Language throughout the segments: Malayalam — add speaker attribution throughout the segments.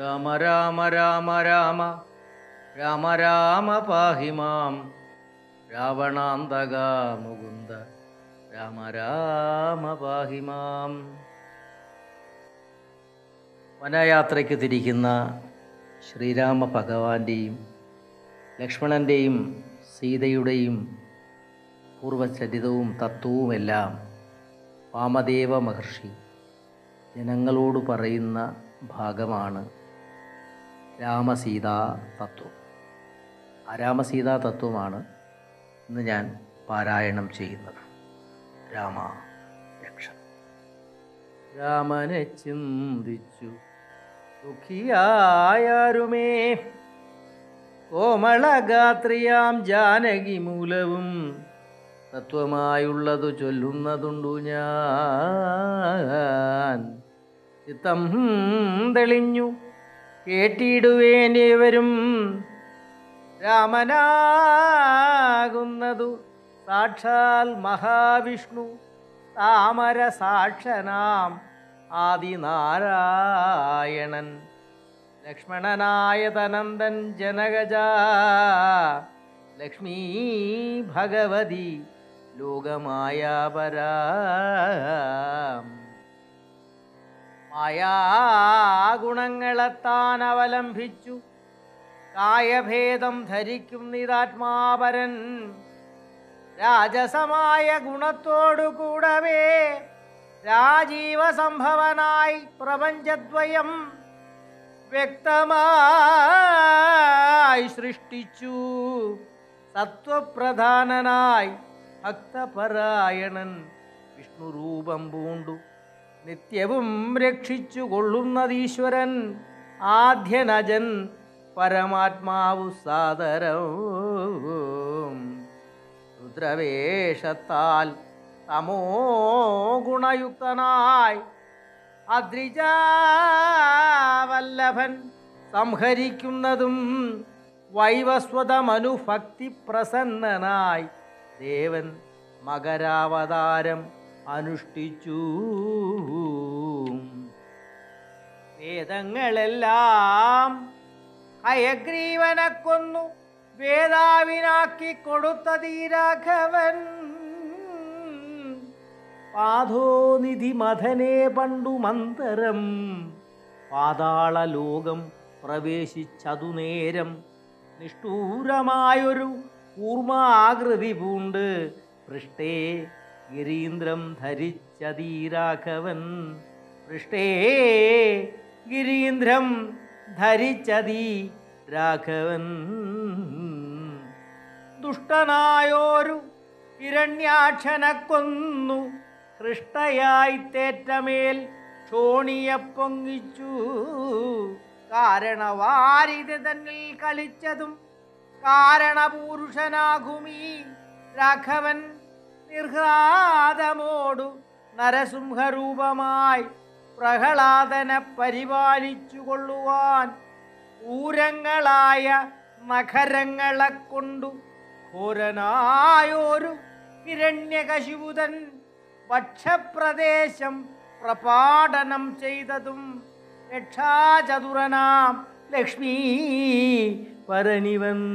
Speaker 1: രാമ രാമ രാമ രാമ രാമ രാമ പാഹി മാം രാവണാന്തക മുകുന്ദ രാമ രാമ പാഹി മാം വനയാത്രയ്ക്ക് തിരിക്കുന്ന ശ്രീരാമ ഭഗവാന്റെയും ലക്ഷ്മണൻ്റെയും സീതയുടെയും പൂർവചരിതവും തത്വവുമെല്ലാം വാമദേവ മഹർഷി ജനങ്ങളോട് പറയുന്ന ഭാഗമാണ് രാമസീതാ തത്വം ആ രാമസീതാ തത്വമാണ് ഇന്ന് ഞാൻ പാരായണം ചെയ്യുന്നത് രാമ രക്ഷ രാമനെ ചിന്തിച്ചു ദുഃഖിയായാരുമേ കോമളഗാത്രിയാം ജാനകി മൂലവും തത്വമായുള്ളതു ചൊല്ലുന്നതുണ്ടു ഞാൻ ചിത്തം തെളിഞ്ഞു കേട്ടിടുവേനേവരും രാമനാകുന്നതു സാക്ഷാൽ മഹാവിഷ്ണു താമര സാക്ഷനാം ആദിനാരായണൻ ലക്ഷ്മണനായ തനന്ദൻ ജനകജ ലക്ഷ്മീ ഭഗവതി ലോകമായാപരാം മായാഗുണങ്ങളെത്താൻ അവലംബിച്ചു കായഭേദം ധരിക്കും നിതാത്മാപരൻ രാജസമായ ഗുണത്തോടു കൂടവേ രാജീവ സംഭവനായി പ്രപഞ്ചദ്വയം വ്യക്തമായി സൃഷ്ടിച്ചു സത്വപ്രധാനനായി ഭക്തപരായണൻ വിഷ്ണുരൂപം പൂണ്ടു നിത്യവും രക്ഷിച്ചു കൊള്ളുന്നതീശ്വരൻ ആദ്യനജൻ പരമാത്മാവു സാദരവും രുദ്രവേഷത്താൽ തമോ ഗുണയുക്തനായി അദ്രിജാവല്ലഭൻ സംഹരിക്കുന്നതും വൈവസ്വതമനുഭക്തി പ്രസന്നനായി ദേവൻ മകരാവതാരം അനുഷ്ഠിച്ചു വേദങ്ങളെല്ലാം ഹയഗ്രീവനെ കൊന്നു വേദാവിനാക്കി കൊടുത്തതീ രാഘവൻ പാതോനിധി മഥനെ പണ്ടു മന്തരം പാതാള ലോകം പ്രവേശിച്ചതു നേരം നിഷ്ഠൂരമായൊരു കൂർമാകൃതി പൂണ്ട് പൃഷ്ടേ ഗിരീന്ദ്രം ധരിച്ചതീരാഘവൻ പൃഷ്ടേ ഗിരീന്ദ്രം ധരിച്ചതീ രാഘവൻ ദുഷ്ടനായോരു ഹിരണ്യാക്ഷനെ കൊന്നു ഹൃഷ്ടയായി തേറ്റമേൽ ക്ഷോണിയെ പൊങ്ങിച്ചു കാരണവാരിത് തന്നിൽ കളിച്ചതും കാരണപുരുഷനാകുമീ രാഘവൻ നിർഹ്ലാദമോടു നരസിംഹരൂപമായി പ്രഹ്ലാദനെ പരിപാലിച്ചു കൊള്ളുവാൻ ഊരങ്ങളായ നഖരങ്ങളെ കൊണ്ടു ഘോരനായൊരു ഹിരണ്യകശിപുതൻ വക്ഷപ്രദേശം പ്രപാടനം ചെയ്തതും രക്ഷാചതുരനാം ലക്ഷ്മീ പരനിവൻ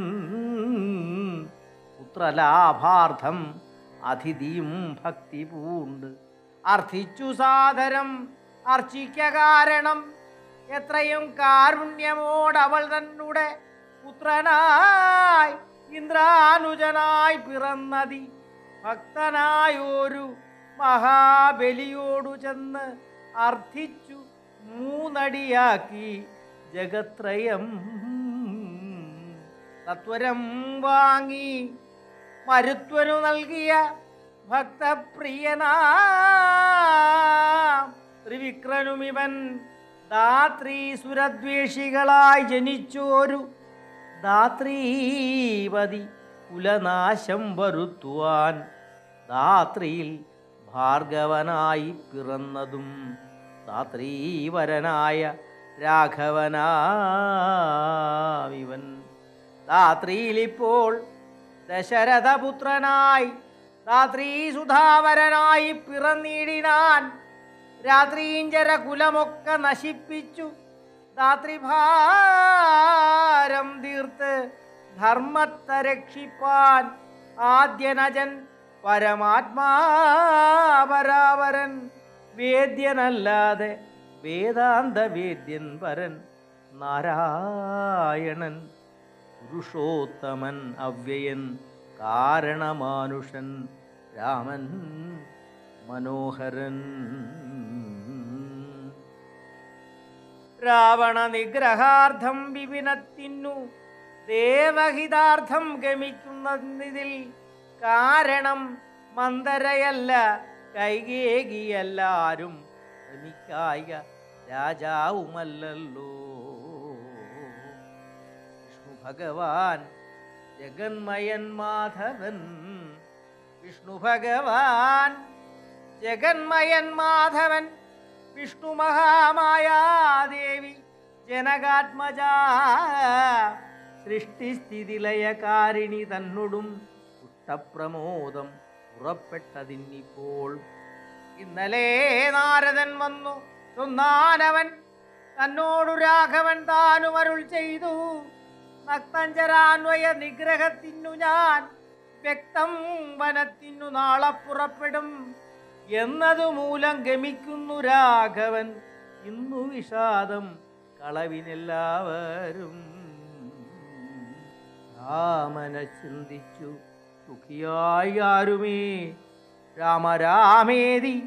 Speaker 1: പുത്രലാഭാർത്ഥം അതിഥിയും ഭക്തി പൂണ്ട് അർത്ഥിച്ചു സാദരം അർച്ചിക്ക കാരണം എത്രയും കാരുണ്യമോടവൾ തന്നെ പുത്രനായി ഇന്ദ്രാനുജനായി പിറന്നതി ഭക്തനായൊരു മഹാബലിയോടു ചെന്ന് അർത്ഥിച്ചു മൂന്നടിയാക്കി ജഗത്രയം തത്വരം വാങ്ങി മരുത്വനു നൽകിയ ഭക്തപ്രിയനാ ത്രിവിക്രനുമിവൻ ധാത്രീ സുരദ്വേഷികളായി ജനിച്ചോരു ധാത്രീപതി കുലനാശം വരുത്തുവാൻ ധാത്രിയിൽ ഭാർഗവനായി പിറന്നതും ധാത്രീവരനായ രാഘവനാവിവൻ ധാത്രിയിലിപ്പോൾ ദശരഥപുത്രനായി ധാത്രീ സുധാവരനായി പിറന്നിടിനാൻ രാത്രീഞ്ചര കുലമൊക്കെ നശിപ്പിച്ചു ധാത്രിഭാരം തീർത്ത് ധർമ്മത്തെ രക്ഷിപ്പാൻ ആദ്യനജൻ പരമാത്മാപരാവരൻ വേദ്യനല്ലാതെ വേദാന്ത വേദ്യൻ പരൻ നാരായണൻ പുരുഷോത്തമൻ അവ്യയൻ കാരണമാനുഷൻ രാമൻ മനോഹരൻ രാവണ നിഗ്രഹാർത്ഥം വിപിനത്തിനു ദേവഹിതാർത്ഥം ഗമിക്കുന്നതിൽ കാരണം മന്ദരയല്ല കൈകേകിയല്ലാരും ശ്രമിക്കായ രാജാവുമല്ലല്ലോ വിഷ്ണു ഭഗവാൻ ജഗന്മയൻ മാധവൻ വിഷ്ണു ഭഗവാൻ ജഗന്മയൻ മാധവൻ വിഷ്ണു മഹാമായാദേവി ജനകാത്മജ സൃഷ്ടിസ്ഥിതിലയകാരിണി തന്നോടും പുഷ്ടപ്രമോദം പുറപ്പെട്ടതിന്നിപ്പോൾ ഇന്നലെ നാരദൻ വന്നു ചൊന്നാനവൻ തന്നോടു രാഘവൻ താനും അരുൾ ചെയ്തു നക്തഞ്ചരാന്വയ നിഗ്രഹത്തിനു ഞാൻ വ്യക്തം വനത്തിനു നാളെ പുറപ്പെടും എന്നതു മൂലം ഗമിക്കുന്നു രാഘവൻ ഇന്നു വിഷാദം കളവിനെല്ലാവരും രാമനെ ചിന്തിച്ചു സുഖിയായി ആരുമേ രാമരാമേതി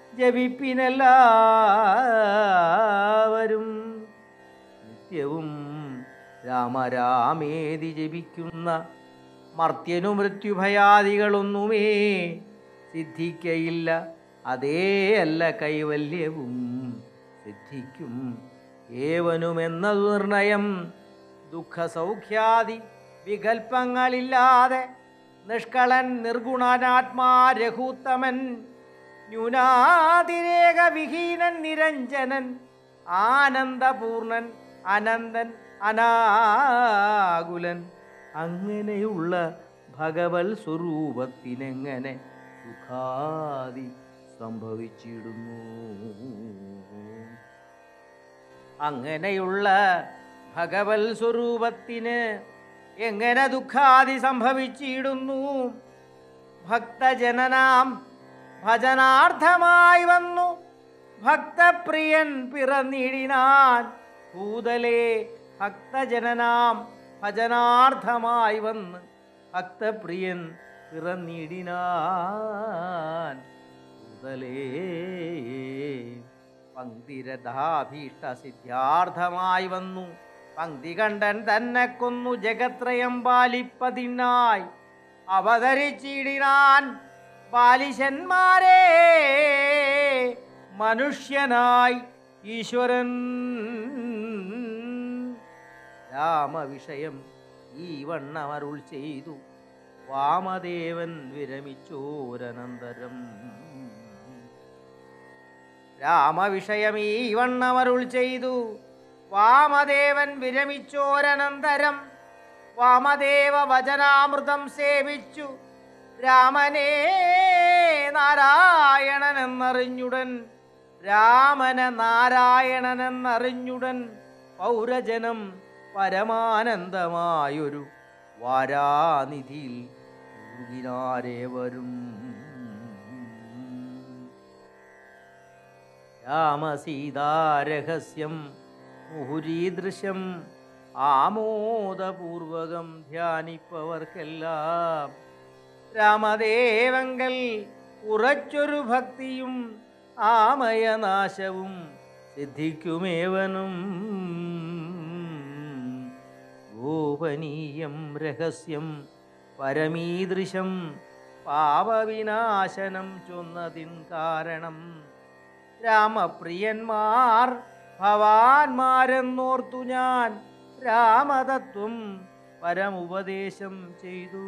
Speaker 1: ജപിപ്പിനെല്ലാവരും നിത്യവും രാമരാമേതി ജപിക്കുന്ന മർത്യനു മൃത്യുഭയാദികളൊന്നുമേ സിദ്ധിക്കയില്ല അതേ അല്ല കൈവല്യവും സിദ്ധിക്കും ഏവനുമെന്നതു നിർണയം ദുഃഖസൗഖ്യാദി വികൽപ്പങ്ങളില്ലാതെ നിഷ്കളൻ നിർഗുണനാത്മാ രഘൂത്തമൻ ന്യൂനാതിരേക വിഹീനൻ നിരഞ്ജനൻ ആനന്ദപൂർണൻ അനന്തൻ അനാകുലൻ അങ്ങനെയുള്ള ഭഗവൽ സ്വരൂപത്തിനെങ്ങനെ സുഖാദി സംഭവിച്ചിടുന്നു അങ്ങനെയുള്ള ഭഗവൽ സ്വരൂപത്തിന് എങ്ങനെ ദുഃഖാദി സംഭവിച്ചിടുന്നു ഭക്തജനനാം ഭജനാർത്ഥമായി വന്നു ഭക്തപ്രിയൻ പിറന്നിടിനാൻ ഭൂതലേ ഭക്തജനനാം ഭജനാർത്ഥമായി വന്ന് ഭക്തപ്രിയൻ പിറന്നിടിനാൻ ഭൂതലേ പങ്ക്തിരഥാഭീഷ്ട സിദ്ധ്യാർത്ഥമായി വന്നു പങ്ക്തി കണ്ടൻ തന്നെ കൊന്നു ജഗത്രയം പാലിപ്പതിനായി അവതരിച്ചിടിനാൻ ബാലിശന്മാരെ മനുഷ്യനായി ഈശ്വരൻ രാമവിഷയം ഈ വണ്ണമരുൾ ചെയ്തു വാമദേവൻ വിരമിച്ചോരനന്തരം രാമവിഷയം ഈ വണ്ണമരുൾ ചെയ്തു വാമദേവൻ വിരമിച്ചോരനന്തരം വാമദേവ വചനാമൃതം സേവിച്ചു രാമനേ നാരായണനെന്നറിഞ്ഞുടൻ രാമന നാരായണനെന്നറിഞ്ഞുടൻ പൗരജനം പരമാനന്ദമായൊരു വാരാനിധിയിൽ മുഴുകിനാരേവരും രാമസീതാരഹസ്യം മുഹുരീദൃശ്യം ആമോദപൂർവകം ധ്യാനിപ്പവർക്കെല്ലാം രാമദേവങ്കൽ ഉറച്ചൊരു ഭക്തിയും ആമയനാശവും സിദ്ധിക്കുമേവനും ഗോപനീയം രഹസ്യം പരമീദൃശം പാപവിനാശനം ചൊന്നതിൻ കാരണം രാമപ്രിയന്മാർ ഭവാന്മാരെന്നോർത്തു ഞാൻ രാമതത്വം പരമുപദേശം ചെയ്തു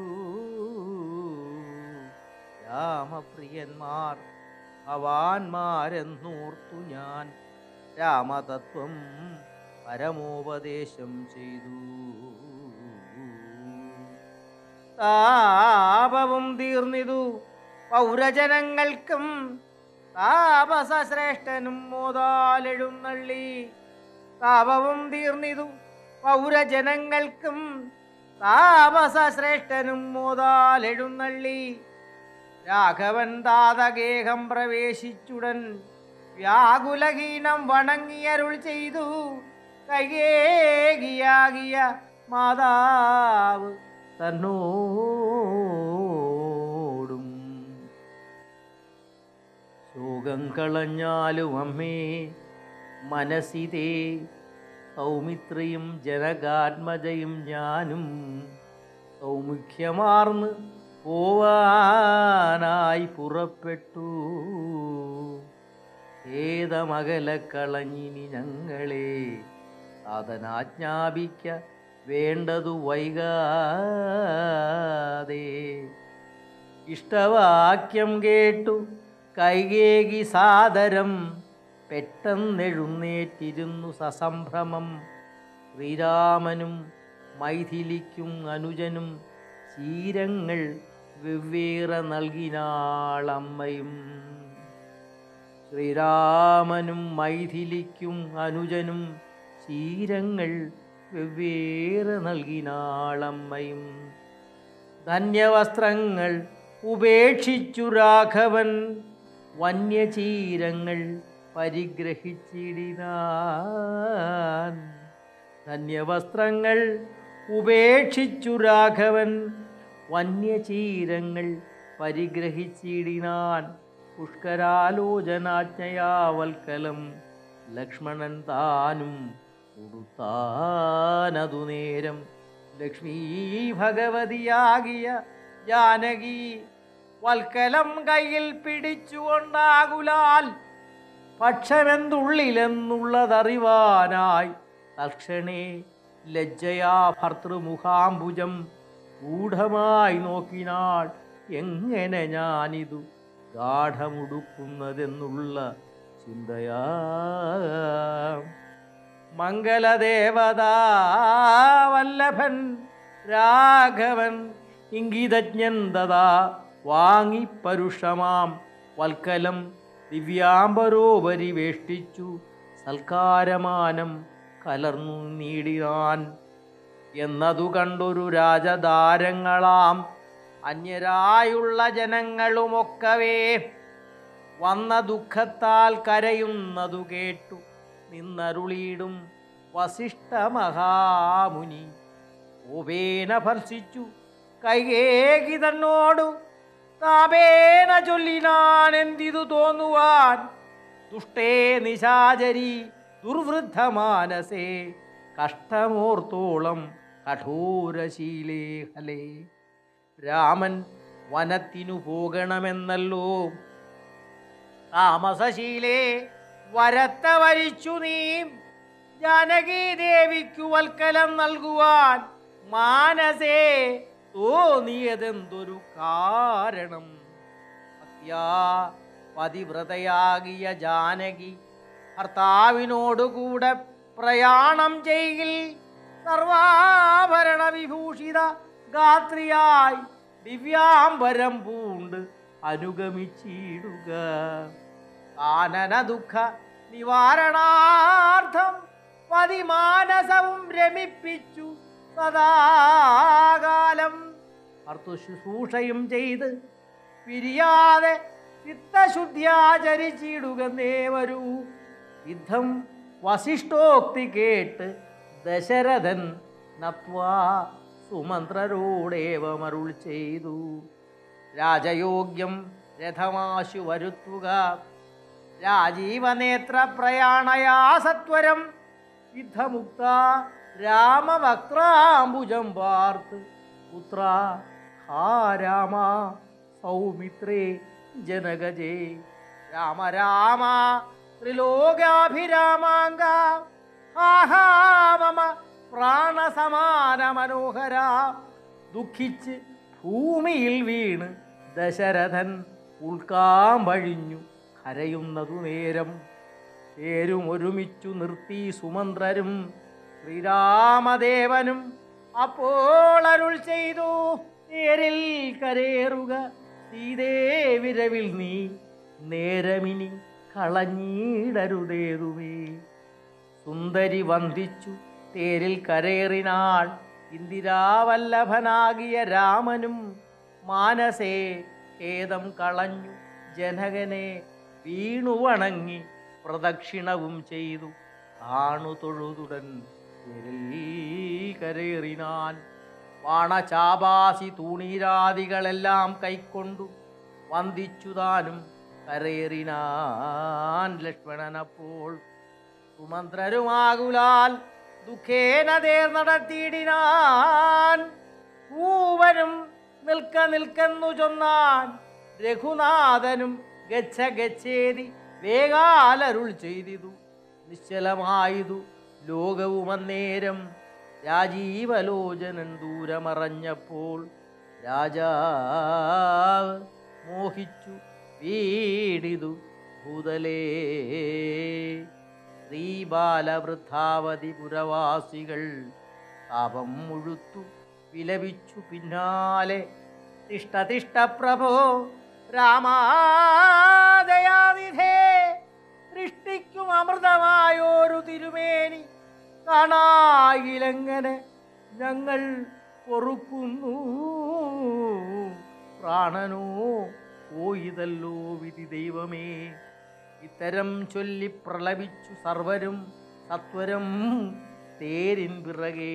Speaker 1: രാമപ്രിയന്മാർ ഭവാന്മാരെന്നോർത്തു ഞാൻ രാമതത്വം പരമോപദേശം ചെയ്തു താപവും തീർന്നിതു പൗരജനങ്ങൾക്കും താപസശ്രേഷ്ഠനും മോതാലെഴുന്നള്ളി താപവും തീർന്നിതു പൗരജനങ്ങൾക്കും താപസ ശ്രേഷ്ഠനും മോതാൽ എഴുന്നള്ളി രാഘവൻ താതഗേഹം പ്രവേശിച്ചുടൻ വ്യാകുലഹീനം വണങ്ങിയരുൾ ചെയ്തു കൈകേകിയാകിയ മാതാവ് തന്നോടും ശോകം കളഞ്ഞാലും അമ്മേ മനസ്സിതേ സൗമിത്രിയും ജനകാത്മജയും ഞാനും സൗമുഖ്യമാർന്ന് പോവാനായി പുറപ്പെട്ടു ഏതമകല കളഞ്ഞിനി ഞങ്ങളെ സാധനാജ്ഞാപിക്ക വേണ്ടതു വൈകാതെ ഇഷ്ടവാക്യം കേട്ടു കൈകേകി സാദരം പെട്ടെന്നെഴുന്നേറ്റിരുന്നു സസംഭ്രമം ശ്രീരാമനും മൈഥിലിക്കും അനുജനും ചീരങ്ങൾ വെവ്വേറെ നൽകിനാളമ്മയും ശ്രീരാമനും മൈഥിലിക്കും അനുജനും ചീരങ്ങൾ വെവ്വേറെ നൽകിനാളമ്മയും ധന്യവസ്ത്രങ്ങൾ ഉപേക്ഷിച്ചു രാഘവൻ വന്യചീരങ്ങൾ പരിഗ്രഹിച്ചിടിനാൻ ധന്യവസ്ത്രങ്ങൾ ഉപേക്ഷിച്ചു രാഘവൻ വന്യചീരങ്ങൾ പരിഗ്രഹിച്ചിടിനാൻ പുഷ്കരാലോചനാജ്ഞയാവൽക്കലം ലക്ഷ്മണൻ താനും ഉടുത്താനതു നേരം ലക്ഷ്മീ ഭഗവതിയാകിയ ജാനകി വൽക്കലം കയ്യിൽ പിടിച്ചുകൊണ്ടാകുലാൽ പക്ഷമെന്തുള്ളിലെന്നുള്ളതറിവാനായി തൽക്ഷണേ ലജ്ജയാ ഭർത്തൃമുഖാംബുജം ഗൂഢമായി നോക്കിനാൾ എങ്ങനെ ഞാനിതു ഗാഠമുടുക്കുന്നതെന്നുള്ള ചിന്തയാ മംഗലദേവതാ വല്ലഭൻ രാഘവൻ ഇംഗിതജ്ഞൻ ദതാ വാങ്ങി പരുഷമാം വൽക്കലം ദിവ്യാംബരോപരി വേഷ്ടിച്ചു സൽക്കാരമാനം കലർന്നു നീടിനാൻ എന്നതു കണ്ടൊരു രാജധാരങ്ങളാം അന്യരായുള്ള ജനങ്ങളുമൊക്കവേ വന്ന ദുഃഖത്താൽ കരയുന്നതു കേട്ടു നിന്നരുളീടും വസിഷ്ഠ മഹാമുനി ഓവേന ഭർഷിച്ചു കൈകേകി തന്നോടു താപേന ചൊല്ലിനാൻ എന്തിതു തോന്നുവാൻ ദുഷ്ടേ നിശാചരി ദുർവൃദ്ധ മാനസേ കഷ്ടമോർത്തോളം കഠോരശീലേ ഹലേ രാമൻ വനത്തിനു പോകണമെന്നല്ലോ താമസശീലേ വരത്ത വരിച്ചു നീ ജാനകി ദേവിക്കു വൽക്കലം നൽകുവാൻ മാനസേ തോന്നിയതെന്തൊരു കാരണം ഭക്യാ പതിവ്രതയാകിയ ജാനകി ഭർത്താവിനോടുകൂടെ പ്രയാണം ചെയ്യിൽ സർവാഭരണ വിഭൂഷിത ഗാത്രിയായി ദിവ്യാംബരം പൂണ്ട് അനുഗമിച്ചിടുക കാനന ദുഃഖ നിവാരണാർത്ഥം പതിമാനസവും രമിപ്പിച്ചു സദാകാലം അർത്ഥശുശ്രൂഷയും ചെയ്ത് പിരിയാതെ ചിത്തശുദ്ധ്യാചരിച്ചിടുക നേവരൂ യുദ്ധം വസിഷ്ഠോക്തി കേട്ട് ദശരഥൻ നത്വാ സുമന്ത്രരോടേവമരുൾ ചെയ്തു രാജയോഗ്യം രഥമാശു വരുത്തുക രാജീവനേത്ര പ്രയാണയാ സത്വരം യുദ്ധമുക്ത രാമവക്രാംബുജം പാർത്ത് പുത്ര ഹാ രാമ സൗമിത്രേ ജനകജേ രാമ രാമ ത്രിലോകാഭിരാമാങ്ക ആഹാ മമ പ്രാണസമാന മനോഹര ദുഃഖിച്ച് ഭൂമിയിൽ വീണ് ദശരഥൻ ഉൾക്കാമ്പഴിഞ്ഞു കരയുന്നതു നേരം പേരും ഒരുമിച്ചു നിർത്തി സുമന്ത്രരും ശ്രീരാമദേവനും അപ്പോൾ അരുൾ ചെയ്തു നേരിൽ കരേറുക സീതേ വിരവിൽ നീ നേരമിനി കളഞ്ഞിടരുതേതുമേ സുന്ദരി വന്ദിച്ചു തേരിൽ കരേറിനാൾ ഇന്ദിരാവല്ലഭനാകിയ രാമനും മാനസേ ഖേദം കളഞ്ഞു ജനകനെ വീണു വണങ്ങി പ്രദക്ഷിണവും ചെയ്തു താണു തൊഴുതുടൻ തേരിൽ കരേറിനാൻ വാണചാപാസി തൂണീരാദികളെല്ലാം കൈക്കൊണ്ടു വന്ദിച്ചു താനും കരേറിനാൻ ലക്ഷ്മണനപ്പോൾ സുമന്ത്രരുമാകുലാൽ ദുഃഖേന തേർ നടത്തിയിടിനാൻ പൂവനും നിൽക്ക നിൽക്കെന്നു ചൊന്നാൻ രഘുനാഥനും ഗച്ഛ ഗച്ഛേതി വേഗാലരുൾ ചെയ്തിതു നിശ്ചലമായതു ലോകവും അന്നേരം രാജീവലോചനൻ ദൂരമറഞ്ഞപ്പോൾ രാജാവ് മോഹിച്ചു വീടിതു ഭൂതലേ ശ്രീബാലവൃദ്ധാവതി പുരവാസികൾ താപം മുഴുത്തു വിലപിച്ചു പിന്നാലെ തിഷ്ട തിഷ്ട പ്രഭോ രാമാദയാനിധേ സൃഷ്ടിക്കും അമൃതമായോരു തിരുമേനി കാണായിലെങ്ങനെ ഞങ്ങൾ പൊറുക്കുന്നു പ്രാണനോ പോയിതല്ലോ വിധി ദൈവമേ ഇത്തരം ചൊല്ലി പ്രളപിച്ചു സർവരും സത്വരം തേരിൻ പിറകെ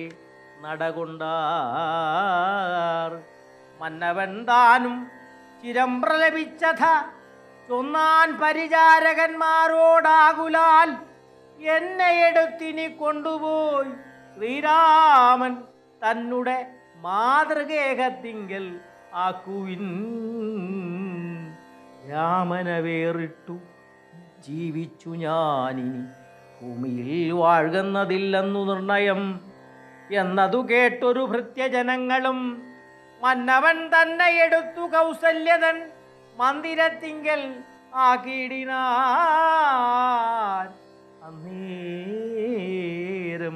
Speaker 1: നടകൊണ്ടാർ മന്നവൻ താനും ചിരം പ്രലപിച്ചഥ ചൊന്നാൻ പരിചാരകന്മാരോടാകുലാൽ എന്നെ എടുത്തിനി കൊണ്ടുപോയി ശ്രീരാമൻ തന്നെ മാതൃകേഹത്തിങ്കൽ ആക്കുവിൻ രാമനെ വേറിട്ടു ജീവിച്ചു ഞാനിനി ഭൂമിയിൽ വാഴുന്നതില്ലെന്നു നിർണയം എന്നതു കേട്ടൊരു ഭൃത്യജനങ്ങളും മന്നവൻ തന്നെ എടുത്തു കൗസല്യതൻ മന്ദിരത്തിങ്കൽ ആക്കിയിടിനാൻ അന്നേരം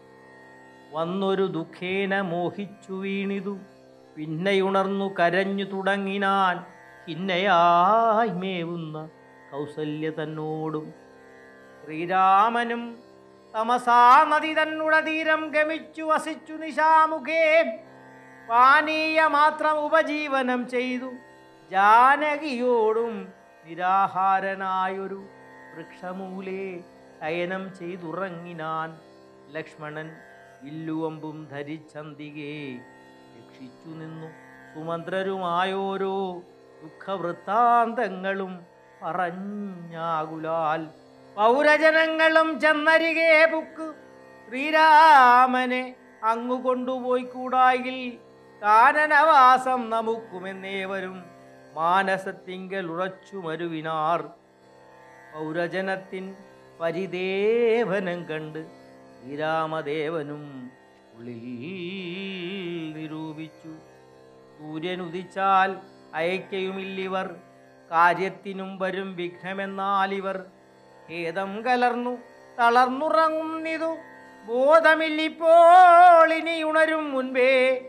Speaker 1: വന്നൊരു ദുഃഖേന മോഹിച്ചു വീണിതു പിന്നെയുണർന്നു കരഞ്ഞു തുടങ്ങിനാൻ ഹിന്നയായി മേവുന്ന കൗസല്യ തന്നോടും ശ്രീരാമനും തമസാ നദി തന്നുട തീരം ഗമിച്ചു വസിച്ചു നിശാമുഖേ പാനീയ മാത്രം ഉപജീവനം ചെയ്തു ജാനകിയോടും നിരാഹാരനായൊരു വൃക്ഷമൂലേ ശയനം ചെയ്തുറങ്ങിനാൻ ലക്ഷ്മണൻ വില്ലുവമ്പും ധരിച്ചന്തികേ രക്ഷിച്ചു നിന്നു സുമന്ത്രരുമായോരോ ദുഃഖവൃത്താന്തങ്ങളും പറഞ്ഞാകുലാൽ പൗരജനങ്ങളും ചെന്നരികെ ബുക്ക് ശ്രീരാമനെ അങ്ങു കൊണ്ടുപോയി കൂടായിൽ കാനനവാസം നമുക്കുമെന്നേവരും മാനസത്തിങ്കൽ ഉറച്ചു മരുവിനാർ പൗരജനത്തിൻ പരിദേവനം കണ്ട് ശ്രീരാമദേവനും ഉള്ളിൽ നിരൂപിച്ചു സൂര്യൻ ഉദിച്ചാൽ അയക്കയുമില്ലിവർ കാര്യത്തിനും വരും വിഘ്നമെന്നാലിവർ ഖേദം കലർന്നു തളർന്നുറങ്ങുന്നിതു ബോധമില്ലിപ്പോൾ ഇനി ഉണരും മുൻപേ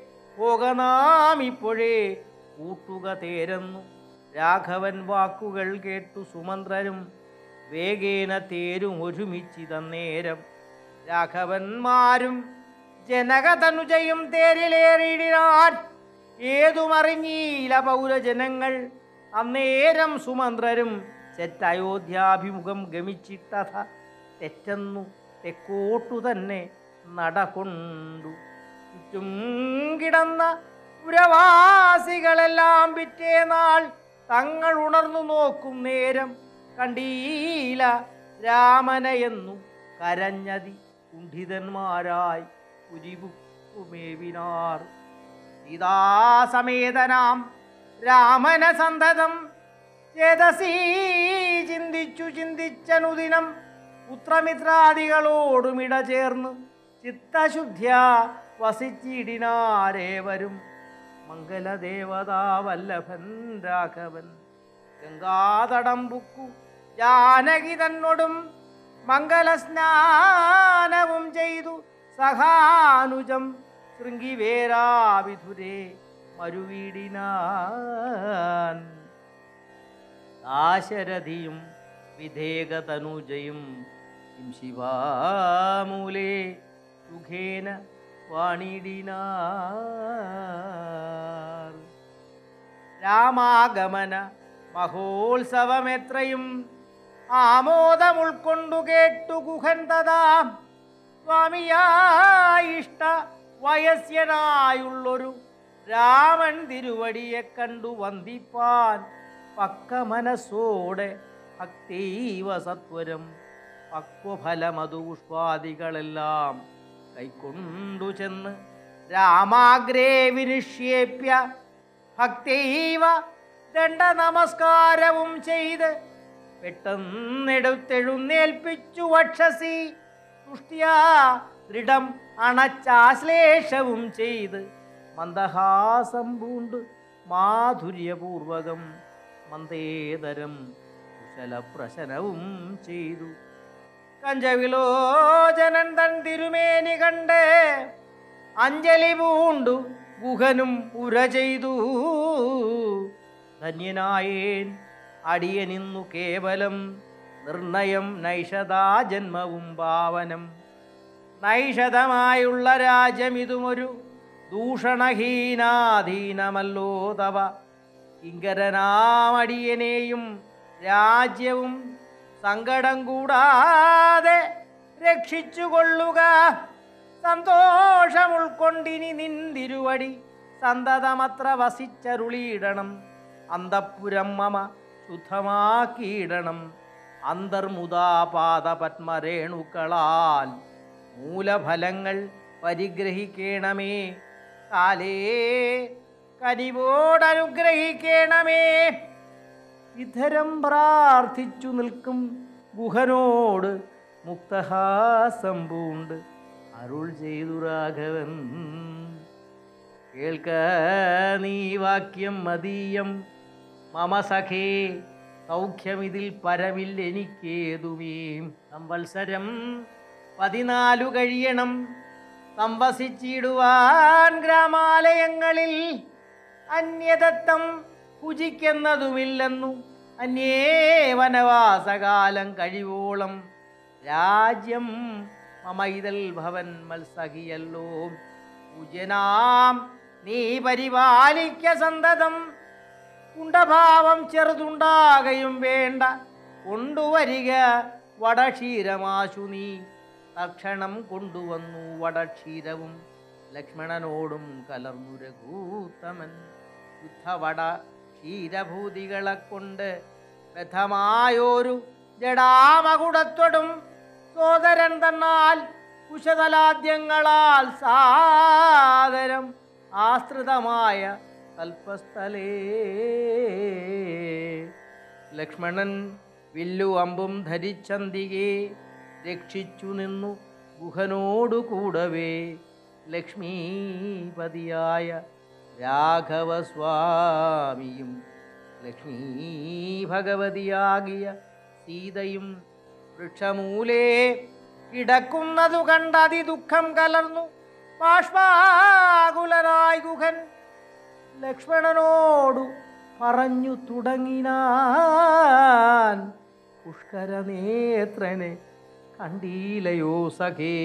Speaker 1: പോകനാം ഇപ്പോഴേ കൂട്ടുക തേരെന്നു രാഘവൻ വാക്കുകൾ കേട്ടു സുമന്ത്രരും വേഗേന തേരും ഒരുമിച്ചിതന്നേരം രാഘവന്മാരും ജനകതനുജയും തേരിലേറിയിടാൻ ഏതുമറിഞ്ഞീല പൗരജനങ്ങൾ അന്നേരം സുമന്ത്രരും ചെറ്റയോധ്യാഭിമുഖം ഗമിച്ചിട്ടഥ തെറ്റെന്നു തെക്കോട്ടു തന്നെ നടകൊണ്ടു ചുറ്റും കിടന്ന പുരവാസികളെല്ലാം പിറ്റേനാൾ തങ്ങൾ ഉണർന്നു നോക്കും നേരം കണ്ടീല രാമനയെന്നു കരഞ്ഞതി കുണ്ഠിതന്മാരായി പുരിപുക്കുമേവിനാർ സീതാസമേതനാം രാമന സന്തതം ചേതസീ ചിന്തിച്ചു ചിന്തിച്ചനുദിനം പുത്രമിത്രാദികളോടുമിട ചേർന്ന് ചിത്തശുദ്ധ്യ വസിച്ചിടിനാരേവരും മംഗലദേവതാ വല്ലഭൻ രാഘവൻ ഗംഗാതടം പുക്കു ജാനകി തന്നോടും മംഗലസ്നാനവും ചെയ്തു സഹാനുജം ശൃംഗിവേരാവിധുരേ മരുവീടിനാൻ ദാശരഥിയും വിധേകതനുജയും കിം ശിവാമൂലേ സുഖേന വാണിടിനാർ രാമാഗമന മഹോത്സവമെത്രയും ആമോദം ഉൾക്കൊണ്ടു കേട്ടു ഗുഹൻ തഥാ സ്വാമിയായിഷ്ട വയസ്യനായുള്ളൊരു രാമൻ തിരുവടിയെ കണ്ടു വന്ദിപ്പാൻ പക്ക മനസ്സോടെ ഭക്തീവ സത്വരം പക്വഫലമതു പുഷ്പാദികളെല്ലാം കൈക്കൊണ്ടു ചെന്ന് രാമാഗ്രേ വിനിക്ഷേപ്യ ഭക്തൈവ ദണ്ഡ നമസ്കാരവും ചെയ്ത് പെട്ടെന്നെടുത്തെഴുന്നേൽപ്പിച്ചു വക്ഷസി തുഷ്ടിയാ ദൃഢം അണച്ചാശ്ലേഷവും ചെയ്ത് മന്ദഹാസം പൂണ്ട് മാധുര്യപൂർവകം മന്ദേതരം കുശലപ്രശനവും ചെയ്തു കഞ്ചവിലോചനൻ തൻ തിരുമേനി കണ്ട് അഞ്ജലി പൂണ്ടു ഗുഹനും ഉര ചെയ്തു ധന്യനായേൻ അടിയനിന്നു കേവലം നിർണയം നൈഷതാ ജന്മവും പാവനം നൈഷതമായുള്ള രാജ്യം ഇതുമൊരു ദൂഷണഹീനാധീനമല്ലോ തവ കിങ്കരനാമടിയനെയും രാജ്യവും സങ്കടം കൂടാതെ രക്ഷിച്ചുകൊള്ളുക സന്തോഷം ഉൾക്കൊണ്ടിനി നിന്തിരുവടി സന്തതമത്ര വസിച്ചരുളിയിടണം അന്തപ്പുരം മമ ശുദ്ധമാക്കിയിടണം അന്തർമുദാപാദ പത്മരേണുക്കളാൽ മൂലഫലങ്ങൾ പരിഗ്രഹിക്കണമേ കാലേ കനിവോടനുഗ്രഹിക്കണമേ ഇത്തരം പ്രാർത്ഥിച്ചു നിൽക്കും ഗുഹനോട് മുക്തഹാസം പൂണ്ട് അരുൾ ചെയ്തു രാഘവൻ കേൾക്ക നീ വാക്യം മതീയം മമ സഖേ സൗഖ്യമിതിൽ പരമില്ലെനിക്കേതുമേ സംവത്സരം പതിനാലു കഴിയണം സംവസിച്ചിടുവാൻ ഗ്രാമാലയങ്ങളിൽ അന്യദത്തം ഭുജിക്കുന്നതുമില്ലെന്നു അന്യേ വനവാസകാലം കഴിവോളം രാജ്യം മമൈതൽ ഭവൻ മത്സഖിയല്ലോ പൂജ്യനാം നീ പരിപാലിക്ക സന്തതം കുണ്ടഭാവം ചെറുതുണ്ടാകയും വേണ്ട കൊണ്ടുവരിക വടക്ഷീരമാശു നീ തക്ഷണം കൊണ്ടുവന്നു വടക്ഷീരവും ലക്ഷ്മണനോടും കലർന്നു രഘൂത്തമൻ ശുദ്ധവട ക്ഷീരഭൂതികളെ കൊണ്ട് ബദ്ധമായോരു ജഡാമകുടത്തൊടും സോദരൻ തന്നാൽ കുശതലാദ്യങ്ങളാൽ സാദരം ആശ്രിതമായ കൽപ്പസ്ഥലേ ലക്ഷ്മണൻ വില്ലു അമ്പും ധരിച്ചന്തികെ രക്ഷിച്ചു നിന്നു ഗുഹനോടു കൂടവേ ലക്ഷ്മീപതിയായ രാഘവസ്വാമിയും ലക്ഷ്മീ ഭഗവതിയാകിയ സീതയും വൃക്ഷമൂലേ കിടക്കുന്നതു കണ്ടതി ദുഃഖം കലർന്നു ബാഷ്പാകുലനായി ഗുഹൻ ലക്ഷ്മണനോടു പറഞ്ഞു തുടങ്ങിനാൻ പുഷ്കരനേത്രനെ കണ്ടീലയോ സഖേ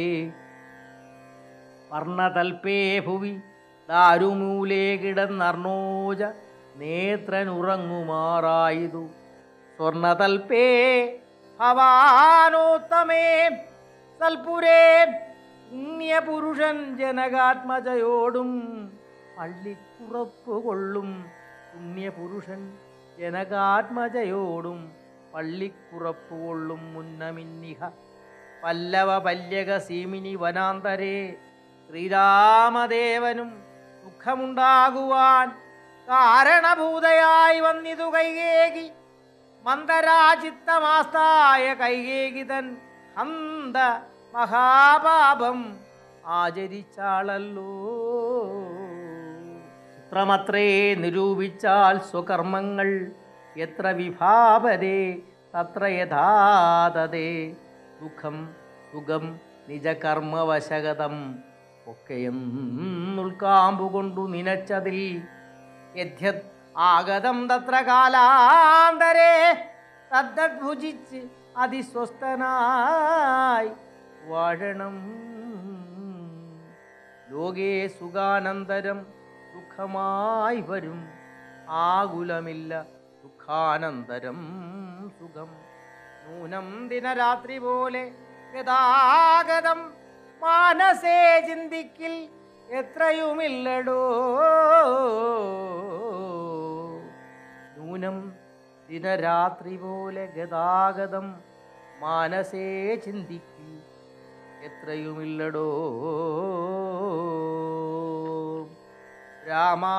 Speaker 1: വർണ്ണതൽപേ ഭുവി ദാരുമൂലേ കിടന്നർണോജ നേത്രനുറങ്ങുമാറായതു സ്വർണതൽപേ ഭവാനോത്തമേ സൽപുരേ പുണ്യപുരുഷൻ ജനകാത്മജയോടും പള്ളിക്കുറപ്പ് കൊള്ളും പുണ്യപുരുഷൻ ജനകാത്മജയോടും പള്ളിക്കുറപ്പ് കൊള്ളും മുന്നമിന്നിഹ പല്ലവ പല്യക സീമിനി വനാന്തരേ ശ്രീരാമദേവനും ദുഃഖമുണ്ടാകുവാൻ കാരണഭൂതയായി വന്നിതു കൈകേകി മന്ദരാചിത്തമാസ്തായ കൈകേകിതൻ ഹന്ത മഹാപാപം ആചരിച്ചാളല്ലോ ചിത്രമത്രേ നിരൂപിച്ചാൽ സ്വകർമ്മങ്ങൾ എത്ര വിഭാവരേ തത്ര യഥാതതേ ദുഃഖം സുഖം നിജകർമ്മവശകതം ഒക്കെയെന്നുൾക്കാമ്പുകൊണ്ടു നിനച്ചതിൽ യദ്യത് ആഗതം തത്ര കാലാന്തരേ തദ്ഭുജിച്ച് അതിസ്വസ്ഥനായി വാഴണം ലോകേ സുഖാനന്തരം ദുഃഖമായി വരും ആകുലമില്ല ദുഃഖാനന്തരം സുഖം നൂനം ദിനരാത്രി പോലെ ഗതാഗതം മാനസേ ചിന്തിക്കിൽ എത്രയുമില്ലടോ നൂനം ദിനരാത്രി പോലെ ഗതാഗതം മാനസേ ചിന്തിക്കിൽ എത്രയുമില്ലടോ രാമാ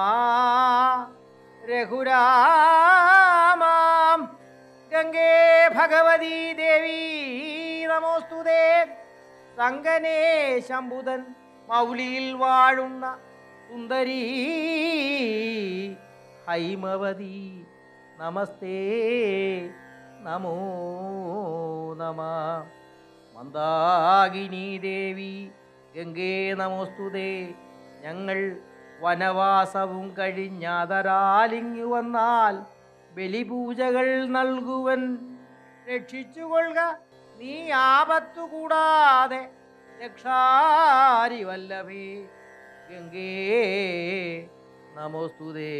Speaker 1: രഘുരാമാം ഗംഗേ ഭഗവതി ദേവി നമോസ്തുതേ സംഗനേ ശംഭുതൻ മൗലിയിൽ വാഴുന്ന സുന്ദരീ ഹൈമവതി നമസ്തേ നമോ നമ മന്ദാകിനി ദേവി ഗംഗേ നമോസ്തുതേ ഞങ്ങൾ വനവാസവും കഴിഞ്ഞാതരാലിങ്ങു വന്നാൽ ബലിപൂജകൾ നൽകുവൻ രക്ഷിച്ചുകൊള്ളുക നീ ആപത്തു കൂടാതെ രക്ഷാരി വല്ലഭേ ഗംഗേ നമോസ്തുതേ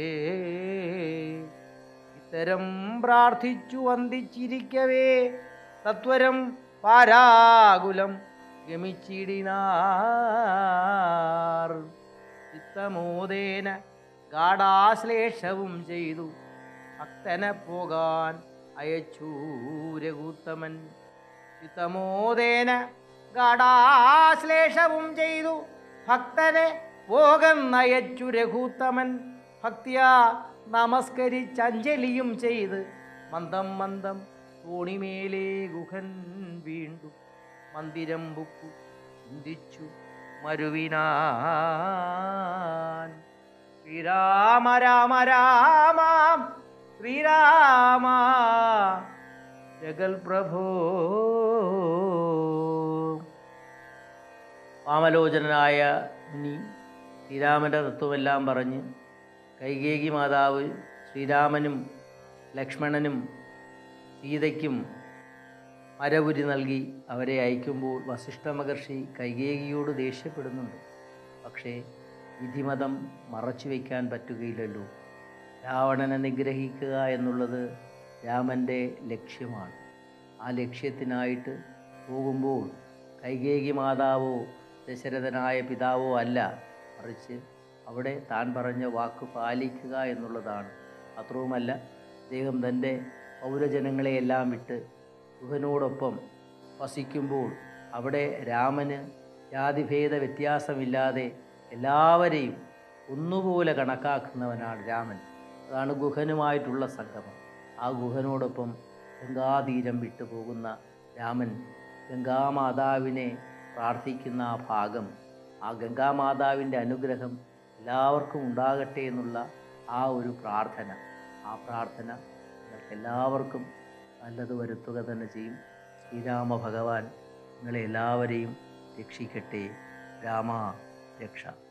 Speaker 1: ഇത്തരം പ്രാർത്ഥിച്ചു വന്ദിച്ചിരിക്കവേ സത്വരം പാരാകുലം ഗമിച്ചിടിനാർ ചിത്തമോദേന ഗാഠാശ്ലേഷവും ചെയ്തു ഭക്തനെ പോകാൻ അയച്ചു രഘുത്തമൻ ചിത്തമോദേന ഗാഠാശ്ലേഷവും ചെയ്തു ഭക്തനെ പോകന്നയച്ചു രഘുത്തമൻ ഭക്തിയാ നമസ്കരിച്ചഞ്ജലിയും ചെയ്ത് മന്ദം മന്ദം തോണിമേലേ ഗുഹൻ വീണ്ടു മന്ദിരം ബുക്കു ചിന്തിച്ചു മരുവിനാൻ ശ്രീരാമ രാമ രാമ ശ്രീരാമ ജഗൽ പ്രഭോ വാമലോചനായ മുനി ശ്രീരാമൻ്റെ തത്വമെല്ലാം പറഞ്ഞ് കൈകേകി മാതാവ് ശ്രീരാമനും ലക്ഷ്മണനും സീതയ്ക്കും മരവുരി നൽകി അവരെ അയക്കുമ്പോൾ വസിഷ്ഠ മഹർഷി കൈകേകിയോട് ദേഷ്യപ്പെടുന്നുണ്ട് പക്ഷേ വിധിമതം മറച്ചു വയ്ക്കാൻ പറ്റുകയില്ലല്ലോ രാവണനെ നിഗ്രഹിക്കുക എന്നുള്ളത് രാമൻ്റെ ലക്ഷ്യമാണ് ആ ലക്ഷ്യത്തിനായിട്ട് പോകുമ്പോൾ കൈകേകി മാതാവോ ദശരഥനായ പിതാവോ അല്ല മറിച്ച് അവിടെ താൻ പറഞ്ഞ വാക്ക് പാലിക്കുക എന്നുള്ളതാണ് മാത്രവുമല്ല അദ്ദേഹം തൻ്റെ പൗരജനങ്ങളെയെല്ലാം വിട്ട് ഗുഹനോടൊപ്പം വസിക്കുമ്പോൾ അവിടെ രാമന് ജാതിഭേദ വ്യത്യാസമില്ലാതെ എല്ലാവരെയും ഒന്നുപോലെ കണക്കാക്കുന്നവനാണ് രാമൻ അതാണ് ഗുഹനുമായിട്ടുള്ള സംഗമം ആ ഗുഹനോടൊപ്പം ഗംഗാതീരം വിട്ടു പോകുന്ന രാമൻ ഗംഗാമാതാവിനെ പ്രാർത്ഥിക്കുന്ന ആ ഭാഗം ആ ഗംഗാമാതാവിൻ്റെ അനുഗ്രഹം എല്ലാവർക്കും ഉണ്ടാകട്ടെ എന്നുള്ള ആ ഒരു പ്രാർത്ഥന ആ പ്രാർത്ഥന നിങ്ങൾക്ക് എല്ലാവർക്കും നല്ലത് വരുത്തുക തന്നെ ചെയ്യും ശ്രീരാമ ഭഗവാൻ നിങ്ങളെ എല്ലാവരെയും രക്ഷിക്കട്ടെ രാമ രക്ഷ